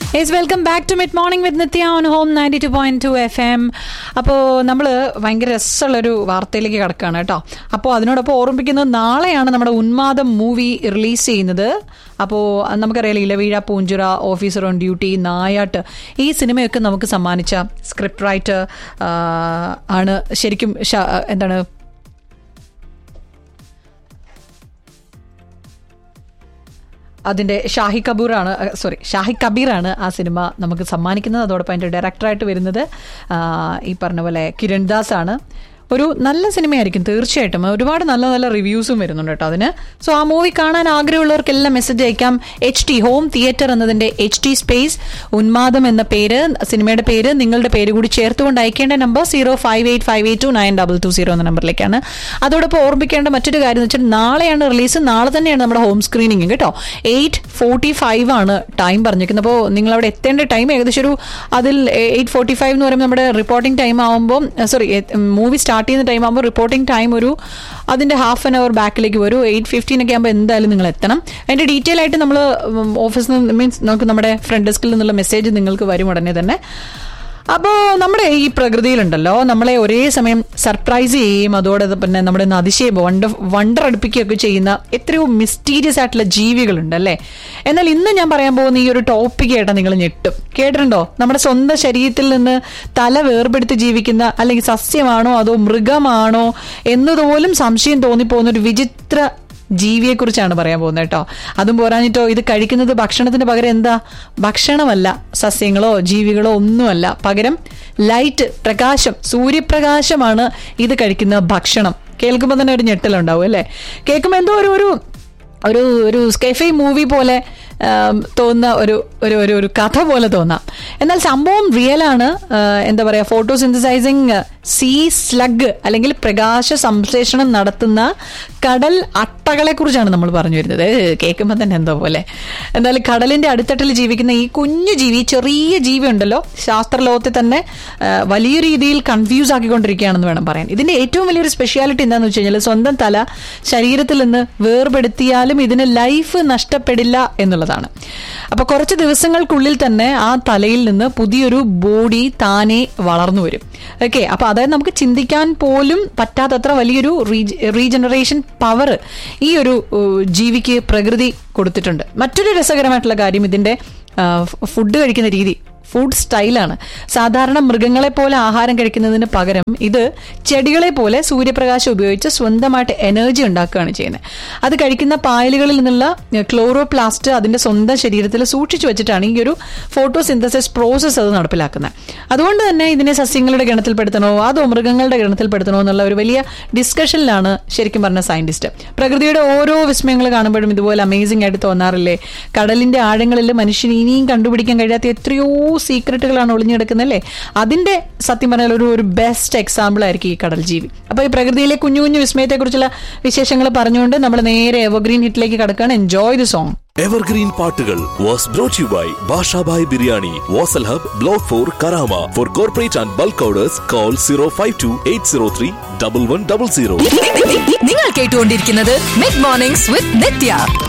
yes welcome back to mid morning with Nithya on home ninety two point two F M അപ്പോൾ നമ്മൾ ഭയങ്കര രസമുള്ളൊരു വാർത്തയിലേക്ക് കിടക്കുകയാണ് കേട്ടോ അപ്പോൾ അതിനോടൊപ്പം ഓർമ്മിപ്പിക്കുന്നത് നാളെയാണ് നമ്മുടെ ഉന്മാദം മൂവി റിലീസ് ചെയ്യുന്നത് അപ്പോൾ നമുക്കറിയാലോ Elaveezha Poonchira officer on duty Nayattu ഈ സിനിമയൊക്കെ നമുക്ക് സമ്മാനിച്ച സ്ക്രിപ്റ്റ് റൈറ്റർ ആണ് ശരിക്കും ഷ- എന്താണ് അതിന്റെ ഷാഹി കപൂറാണ് സോറി ഷാഹി കബീറാണ് ആ സിനിമ നമുക്ക് സമ്മാനിക്കുന്നത് അതോടൊപ്പം അതിന്റെ ഡയറക്ടറായിട്ട് വരുന്നത് ആ, ഈ പറഞ്ഞ പോലെ കിരൺ ദാസ് ആണ് ഒരു നല്ല സിനിമയായിരിക്കും തീർച്ചയായിട്ടും ഒരുപാട് നല്ല നല്ല റിവ്യൂസും വരുന്നുണ്ട് കേട്ടോ അതിന് സോ ആ മൂവി കാണാൻ ആഗ്രഹമുള്ളവർക്കെല്ലാം മെസ്സേജ് അയക്കാം എച്ച് ടി ഹോം തിയേറ്റർ എന്നതിന്റെ എച്ച് ടി സ്പേസ് ഉന്മാദം എന്ന പേര് സിനിമയുടെ പേര് നിങ്ങളുടെ പേര് കൂടി ചേർത്തുകൊണ്ട് അയക്കേണ്ട number zero five eight five eight two nine double two zero എന്ന നമ്പറിലേക്കാണ് അതോടൊപ്പം ഓർമ്മിക്കേണ്ട മറ്റൊരു കാര്യം എന്ന് വെച്ചാൽ നാളെയാണ് റിലീസ് നാളെ തന്നെയാണ് നമ്മുടെ ഹോം സ്ക്രീനിങ് കേട്ടോ എയ്റ്റ് ഫോർട്ടി ഫൈവ് ആണ് ടൈം പറഞ്ഞിരിക്കുന്നത് അപ്പോൾ നിങ്ങൾ അവിടെ എത്തേണ്ട ടൈം ഏകദേശം ഒരു അതിൽ എയ്റ്റ് ഫോർട്ടി ഫൈവ് എന്ന് പറയുമ്പോൾ നമ്മുടെ റിപ്പോർട്ടിംഗ് ടൈം ആകുമ്പോൾ സോറി മൂവി സ്റ്റാർട്ട് ചെയ്യുന്ന ടൈം ആകുമ്പോൾ റിപ്പോർട്ടിംഗ് ടൈം ഒരു അതിന്റെ ഹാഫ് ആൻ അവർ ബാക്കിലേക്ക് വരും എയ്റ്റ് ഫിഫ്റ്റീൻ ഒക്കെ ആകുമ്പോൾ എന്തായാലും നിങ്ങൾ എത്തണം അതിന്റെ ഡീറ്റെയിൽ ആയിട്ട് നമ്മൾ ഓഫീസിൽ നിന്ന് മീൻസ് നമുക്ക് നമ്മുടെ ഫ്രണ്ട് ഡെസ്കിൽ നിന്നുള്ള മെസ്സേജ് നിങ്ങൾക്ക് വരും ഉടനെ തന്നെ അപ്പോൾ നമ്മുടെ ഈ പ്രകൃതിയിലുണ്ടല്ലോ നമ്മളെ ഒരേ സമയം സർപ്രൈസ് ചെയ്യുകയും അതോടൊപ്പം പിന്നെ നമ്മുടെ ഒന്ന് അതിശയം വണ്ടർ വണ്ടർ അടുപ്പിക്കുകയൊക്കെ ചെയ്യുന്ന എത്രയോ മിസ്റ്റീരിയസ് ആയിട്ടുള്ള ജീവികളുണ്ട് അല്ലേ എന്നാൽ ഇന്ന് ഞാൻ പറയാൻ പോകുന്ന ഈ ഒരു ടോപ്പിക് കേട്ടാ നിങ്ങൾ ഞെട്ടും കേട്ടിട്ടുണ്ടോ നമ്മുടെ സ്വന്തം ശരീരത്തിൽ നിന്ന് തല വേർപെടുത്തി ജീവിക്കുന്ന അല്ലെങ്കിൽ സസ്യമാണോ അതോ മൃഗമാണോ എന്നതുപോലും സംശയം തോന്നിപ്പോകുന്ന ഒരു വിചിത്ര ജീവിയെക്കുറിച്ചാണ് പറയാൻ പോകുന്നത് കേട്ടോ അതും പോരാഞ്ഞിട്ടോ ഇത് കഴിക്കുന്നത് ഭക്ഷണത്തിന് പകരം എന്താ ഭക്ഷണമല്ല സസ്യങ്ങളോ ജീവികളോ ഒന്നുമല്ല പകരം ലൈറ്റ് പ്രകാശം സൂര്യപ്രകാശമാണ് ഇത് കഴിക്കുന്ന ഭക്ഷണം കേൾക്കുമ്പോൾ തന്നെ ഒരു ഞെട്ടലുണ്ടാവും അല്ലേ കേൾക്കുമ്പോൾ എന്തോ ഒരു ഒരു ഒരു ഒരു സ്കെഫി മൂവി പോലെ ആം, തോന്നുന്ന ഒരു ഒരു ഒരു ഒരു കഥ പോലെ തോന്നാം എന്നാൽ സംഭവം റിയൽ ആണ് ആ, എന്താ പറയുക ഫോട്ടോസിന്തസൈസിങ് സീ സ്ലഗ് അല്ലെങ്കിൽ പ്രകാശ സംശ്ലേഷണം നടത്തുന്ന കടൽ അട്ടകളെ കുറിച്ചാണ് നമ്മൾ പറഞ്ഞു വരുന്നത് കേൾക്കുമ്പോൾ തന്നെ എന്തോ പോലെ എന്തായാലും കടലിന്റെ അടിത്തട്ടിൽ ജീവിക്കുന്ന ഈ കുഞ്ഞു ജീവി ചെറിയ ജീവി ഉണ്ടല്ലോ ശാസ്ത്രലോകത്തെ തന്നെ ആ, വലിയ രീതിയിൽ കൺഫ്യൂസ് ആക്കിക്കൊണ്ടിരിക്കുകയാണെന്ന് വേണം പറയാൻ ഇതിന്റെ ഏറ്റവും വലിയൊരു സ്പെഷ്യാലിറ്റി എന്താണെന്ന് വെച്ച് കഴിഞ്ഞാൽ സ്വന്തം തല ശരീരത്തിൽ നിന്ന് വേർപെടുത്തിയാലും ഇതിന് ലൈഫ് നഷ്ടപ്പെടില്ല എന്നുള്ളതാണ് അപ്പൊ കുറച്ച് ദിവസങ്ങൾക്കുള്ളിൽ തന്നെ ആ തലയിൽ നിന്ന് പുതിയൊരു ബോഡി താനെ വളർന്നു വരും ഓക്കെ അപ്പൊ അതായത് നമുക്ക് ചിന്തിക്കാൻ പോലും പറ്റാത്തത്ര വലിയൊരു റീജനറേഷൻ പവർ ഈ ഒരു ഏഹ്, ജീവിക്ക് പ്രകൃതി കൊടുത്തിട്ടുണ്ട് മറ്റൊരു രസകരമായിട്ടുള്ള കാര്യം ഇതിന്റെ ഫുഡ് കഴിക്കുന്ന രീതി ഫുഡ് സ്റ്റൈലാണ് സാധാരണ മൃഗങ്ങളെ പോലെ ആഹാരം കഴിക്കുന്നതിന് പകരം ഇത് ചെടികളെ പോലെ സൂര്യപ്രകാശം ഉപയോഗിച്ച് സ്വന്തമായിട്ട് എനർജി ഉണ്ടാക്കുകയാണ് ചെയ്യുന്നത് അത് കഴിക്കുന്ന പായലുകളിൽ നിന്നുള്ള ക്ലോറോപ്ലാസ്റ്റ് അതിന്റെ സ്വന്തം ശരീരത്തിൽ സൂക്ഷിച്ചു വെച്ചിട്ടാണ് ഈ ഒരു ഫോട്ടോസിന്തസിസ് പ്രോസസ്സ് അത് നടപ്പിലാക്കുന്നത് അതുകൊണ്ട് തന്നെ ഇതിനെ സസ്യങ്ങളുടെ ഗണത്തിൽപ്പെടുത്തണോ അതോ മൃഗങ്ങളുടെ ഗണത്തിൽപ്പെടുത്തണോ എന്നുള്ള ഒരു വലിയ ഡിസ്കഷനിലാണ് ശരിക്കും പറഞ്ഞ സയന്റിസ്റ്റ് പ്രകൃതിയുടെ ഓരോ വിസ്മയങ്ങൾ കാണുമ്പോഴും ഇതുപോലെ അമേസിംഗ് ആയിട്ട് തോന്നാറില്ലേ കടലിന്റെ ആഴങ്ങളിൽ മനുഷ്യന് ഇനിയും കണ്ടുപിടിക്കാൻ കഴിയാത്ത എത്രയോ സീക്രട്ടുകളാണ് ഒളിഞ്ഞെടുക്കുന്നത് അല്ലേ അതിന്റെ സത്യം പറഞ്ഞാൽ ഒരു ഒരു ബെസ്റ്റ് എക്സാമ്പിൾ ആയിരിക്കും ഈ കടൽ ജീവി അപ്പൊ ഈ പ്രകൃതിയിലെ കുഞ്ഞു കുഞ്ഞു വിസ്മയത്തെക്കുറിച്ചുള്ള വിശേഷങ്ങൾ പറഞ്ഞുകൊണ്ട് നമ്മൾ നേരെ എവർഗ്രീൻ ഹിറ്റിലേക്ക് കടക്കുകയാണ് എൻജോയ് ദി സോങ് എവർഗ്രീൻ പാട്ടുകൾ was brought you by Bashabhai biryani Vasal hub block four Karama for corporate and bulk orders call zero five two eight zero three double one double zero നിങ്ങൾ കേട്ടുകൊണ്ടിരിക്കുന്നത് മിഡ് മോർണിംഗ്സ് വിത്ത് നിത്യ